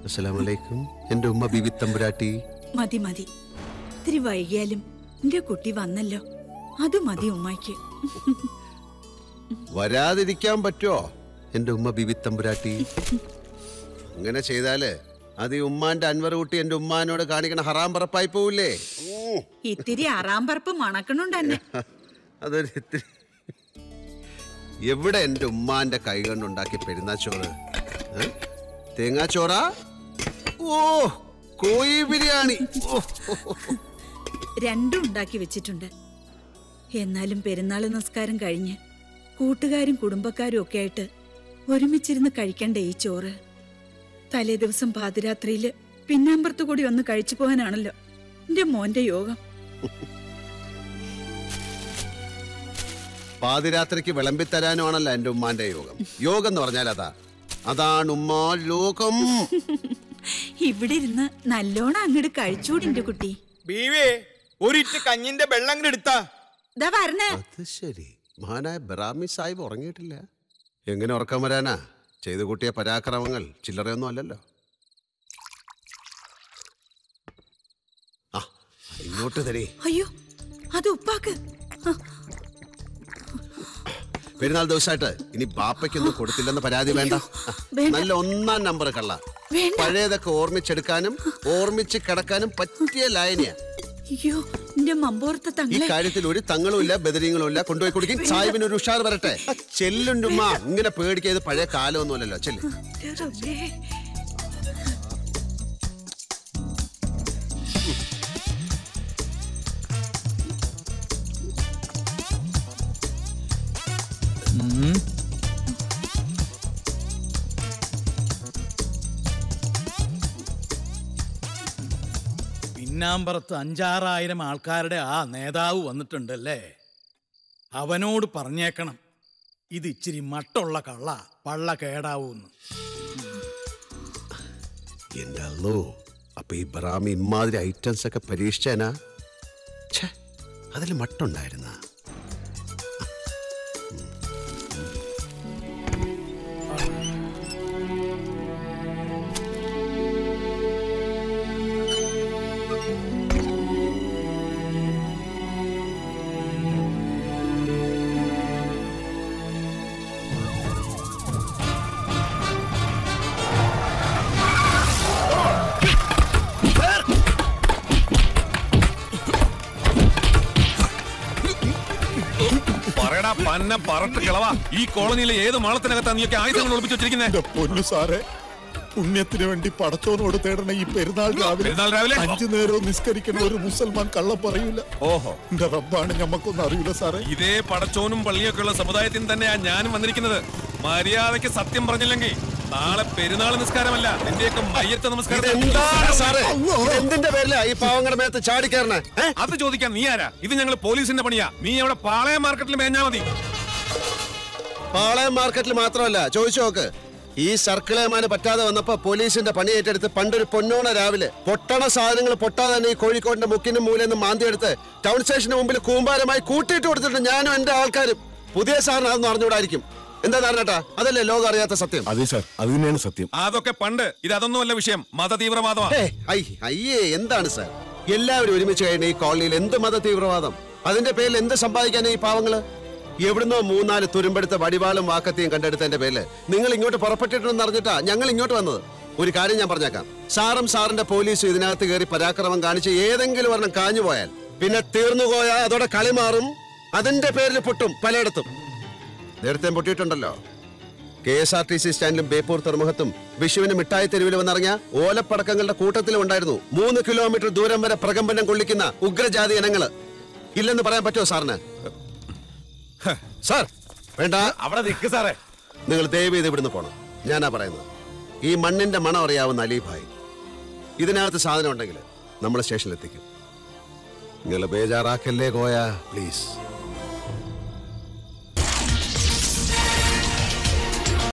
അസ്സലാമലൈക്കും എന്റെ ഉമ്മ ബിബി തമ്പുരാട്ടി മതി മതി ഇത്തിരി വൈകിയാലും എന്റെ കുട്ടി വന്നല്ലോ അത് മതി ഉമ്മായ്ക്ക് വരാതിരിക്കാൻ പറ്റുമോ എന്റെ ഉമ്മ ബിബി തമ്പുരാട്ടി അങ്ങനെ ചെയ്താല് അത് ഈ ഉമ്മാന്റെ അൻവർ കുട്ടി എന്റെ ഉമ്മാനോട് കാണിക്കണ ഹറാം പറപ്പായി പോവില്ലേ ഉം. ഇത്തിരി ആറാമ്പറപ്പ് മണക്കണുണ്ട് തന്നെ അതൊരു ഇത്തിരി എവിടെ എന്റെ ഉമ്മാന്റെ കൈ കൊണ്ടുണ്ടാക്കിയ പെരുന്നാച്ചോറ് ഏ? തേങ്ങാച്ചോറാ ഓ കോഴി ബിരിയാണി ഓ രണ്ടും ഉണ്ടാക്കി വെച്ചിട്ടുണ്ട് എന്നാലും പെരുന്നാൾ നിസ്കാരം കഴിഞ്ഞ് കൂട്ടുകാരും കുടുംബക്കാരും ഒക്കെ ആയിട്ട് ഒരുമിച്ചിരുന്ന് കഴിക്കണ്ടേ ഈ ചോറ് തലേ ദിവസം പാതിരാത്രിയില് പിന്നാമ്പുറത്ത് കൂടി ഒന്ന് കഴിച്ചു പോകാനാണല്ലോ എന്റെ മോന്റെ യോഗം പാതിരാത്രിക്ക് വിളമ്പിത്തരാനുമാണല്ലോ എന്റെ ഉമ്മാന്റെ യോഗം യോഗം എന്ന് പറഞ്ഞാൽ അതാ അതാണ് ഉമ്മാ ലോകം ഇവിടെ ഇരുന്ന് നല്ലോണം അങ്ങോട്ട് കഴിച്ചൂടി എന്റെ കുട്ടി ബീവേ ഒരിറ്റ് കഞ്ഞിന്റെ വെള്ളം അങ്ങട് എടുത്താ ഇതാ വരണേ അത് ശരി മഹാനായ ബറാമി സാഹിബ് ഉറങ്ങിയിട്ടില്ല എങ്ങനെ ഉറക്കം വരാനാ ചെയ്തു കൂട്ടിയ പരാക്രമങ്ങൾ ചില്ലറയൊന്നും അല്ലല്ലോ ആ ഇങ്ങോട്ട് തരേ അയ്യോ അത് ഉപ്പാക്ക് ആ, പെരുന്നാൾ ദിവസമായിട്ട് ഇനി ബാപ്പയ്ക്കൊന്നും കൊടുത്തില്ലെന്ന് പരാതി വേണ്ട ആ, വേണ്ട. നല്ല ഒന്നാം നമ്പർ കള്ള വേണ്ട പഴയതൊക്കെ ഓർമ്മിച്ചെടുക്കാനും ഓർമ്മിച്ച് കിടക്കാനും പറ്റിയ ലായനിയാ അയ്യോ എന്റെ മമ്പോർത്ത ഈ തങ്ങളെ കാര്യത്തിൽ ഒരു തങ്ങളും ഇല്ല ബദരീങ്ങളും ഇല്ല കൊണ്ടുപോയി കൊടുക്കും സാഹിബിന് ഒരു ഉഷാർ വരട്ടെ ചെല്ലുണ്ടുമ്മ ഇങ്ങനെ പേടിക്കാത് പഴയ കാലമൊന്നുമല്ലല്ലോ ചെല്ല് റബ്ബേ. പിന്നാമ്പറത്ത് അഞ്ചാറായിരം ആൾക്കാരുടെ ആ നേതാവ് വന്നിട്ടുണ്ടല്ലേ അവനോട് പറഞ്ഞേക്കണം ഇത് ഇച്ചിരി മട്ടുള്ള കള്ള പള്ള കേടാവൂന്ന് എന്റെ അല്ലോ അപ്പൊ ഈ ബറാമി ഇമാതിരി ഐറ്റംസ് ഒക്കെ പരീക്ഷിച്ചേനാ ഛേ അതിൽ മട്ടുണ്ടായിരുന്ന പറയടാ പന്ന പറട്ട് കിളവാ ഈ കോളനിയിലെ ഏത് മാളത്തിനകത്താ നീയൊക്കെ ആയുധങ്ങൾ ഒളിപ്പിച്ചു വെച്ചിരിക്കുന്നത് എന്റെ പൊന്നു സാറേ പുണ്യത്തിന് വേണ്ടി പടച്ചോനോട് തേടണ ഈ പെരുന്നാൾ രാവിലെ പെരുന്നാൾ രാവിലെ? അഞ്ചു നേരവും നിസ്കരിക്കുന്ന ഒരു മുസൽമാൻ കള്ളം പറയൂല ഓഹോ എന്റെ റബ്ബാണ് ഞമ്മക്കൊന്നും അറിയില്ല സാറേ ഇതേ പടച്ചോനും പള്ളിയൊക്കെ ഉള്ള സമുദായത്തിൽ നിന്ന് തന്നെയാ ഞാനും വന്നിരിക്കുന്നത് മര്യാദയ്ക്ക് സത്യം പറഞ്ഞില്ലെങ്കിൽ നാളെ പെരുന്നാൾ നിസ്കാരമല്ല നിന്റെയൊക്കെ മയ്യത്തെ നമസ്കാരം എന്തിന്റെ പേരിലാ ഈ പാവങ്ങളുടെ മേത്ത് ചാടിക്കയറണേ ഏ? അത് ചോദിക്കാൻ നീ ആരാ ഇത് ഞങ്ങൾ പോലീസിന്റെ പണിയാ നീ അവിടെ പാളയം മാർക്കറ്റിൽ മേഞ്ഞാ മതി പാളയം മാർക്കറ്റിൽ മാത്രമല്ല ചോദിച്ചു നോക്ക് ഈ സർക്കിളേമാന് പറ്റാതെ വന്നപ്പോ പോലീസിന്റെ പണി ഏറ്റെടുത്ത് പണ്ടൊരു പൊന്നോണ രാവിലെ പൊട്ടണ സാധനങ്ങൾ പൊട്ടാതെ തന്നെ ഈ കോഴിക്കോടിന്റെ മുക്കിനും മൂലെന്ന് മാന്തിയെടുത്ത് ടൗൺ സ്റ്റേഷന് മുമ്പിൽ കൂമ്പാരമായി കൂട്ടിയിട്ട് കൊടുത്തിട്ടുണ്ട് ഞാനും എന്റെ ആൾക്കാരും പുതിയ സാറിന് അതൊന്നും അറിഞ്ഞുകൂടായിരിക്കും എന്താ ധാരണട്ടാ അതല്ലേ ലോകം അറിയാത്ത സത്യം അതെ സാർ അത് തന്നെയാണ് സത്യം അതൊക്കെ പണ്ട് ഇത് അതൊന്നുമല്ല വിഷയം മത തീവ്രവാദമാ ഹേ, ഐ, അയ്യേ എന്താണ് സാർ എല്ലാവരും ഒരുമിച്ച് കഴിഞ്ഞ ഈ കോളനിയിൽ എന്ത് മത തീവ്രവാദം അതിന്റെ പേരിൽ എന്ത് സമ്പാദിക്കാനാ ഈ പാവങ്ങള് എവിടുന്നോ മൂന്നാല് തുരുമ്പെടുത്ത വടിവാളും വാക്കത്തെയും കണ്ടെടുത്തതിന്റെ പേരില് നിങ്ങൾ ഇങ്ങോട്ട് പുറപ്പെട്ടിട്ടുണ്ടെന്ന് അറിഞ്ഞിട്ടാ ഞങ്ങൾ ഇങ്ങോട്ട് വന്നത് ഒരു കാര്യം ഞാൻ പറഞ്ഞേക്കാം സാറും സാറിന്റെ പോലീസും ഇതിനകത്ത് കയറി പരാക്രമം കാണിച്ച് ഏതെങ്കിലും ഒരെണ്ണം കാഞ്ഞു പോയാൽ പിന്നെ തീർന്നു പോയാൽ അതോടെ കളി മാറും അതിന്റെ പേരിൽ പൊട്ടും പലയിടത്തും നേരത്തെ പൊട്ടിയിട്ടുണ്ടല്ലോ K S R T C സ്റ്റാൻഡിലും ബേപ്പൂർ തുറമുഖത്തും വിഷുവിന് മിഠായി തെരുവിൽ വന്നിറങ്ങിയ ഓലപ്പടക്കങ്ങളുടെ കൂട്ടത്തിലും ഉണ്ടായിരുന്നു മൂന്ന് കിലോമീറ്റർ ദൂരം വരെ പ്രകമ്പനം കൊള്ളിക്കുന്ന ഉഗ്രജാതി ഇനങ്ങള് ഇല്ലെന്ന് പറയാൻ പറ്റുമോ സാറിന് സാർ വേണ്ട അവിടെ നിൽക്ക് സാറേ നിങ്ങൾ ദയവ് ചെയ്ത് ഇവിടുന്ന് പോണം ഞാനാ പറയുന്നത് ഈ മണ്ണിന്റെ മണം അറിയാവുന്ന അലീഭായി ഇതിനകത്ത് സാധനം ഉണ്ടെങ്കിൽ നമ്മളെ സ്റ്റേഷനിൽ എത്തിക്കും നിങ്ങൾ ബേജാറാക്കല്ലേ കോയ പ്ലീസ്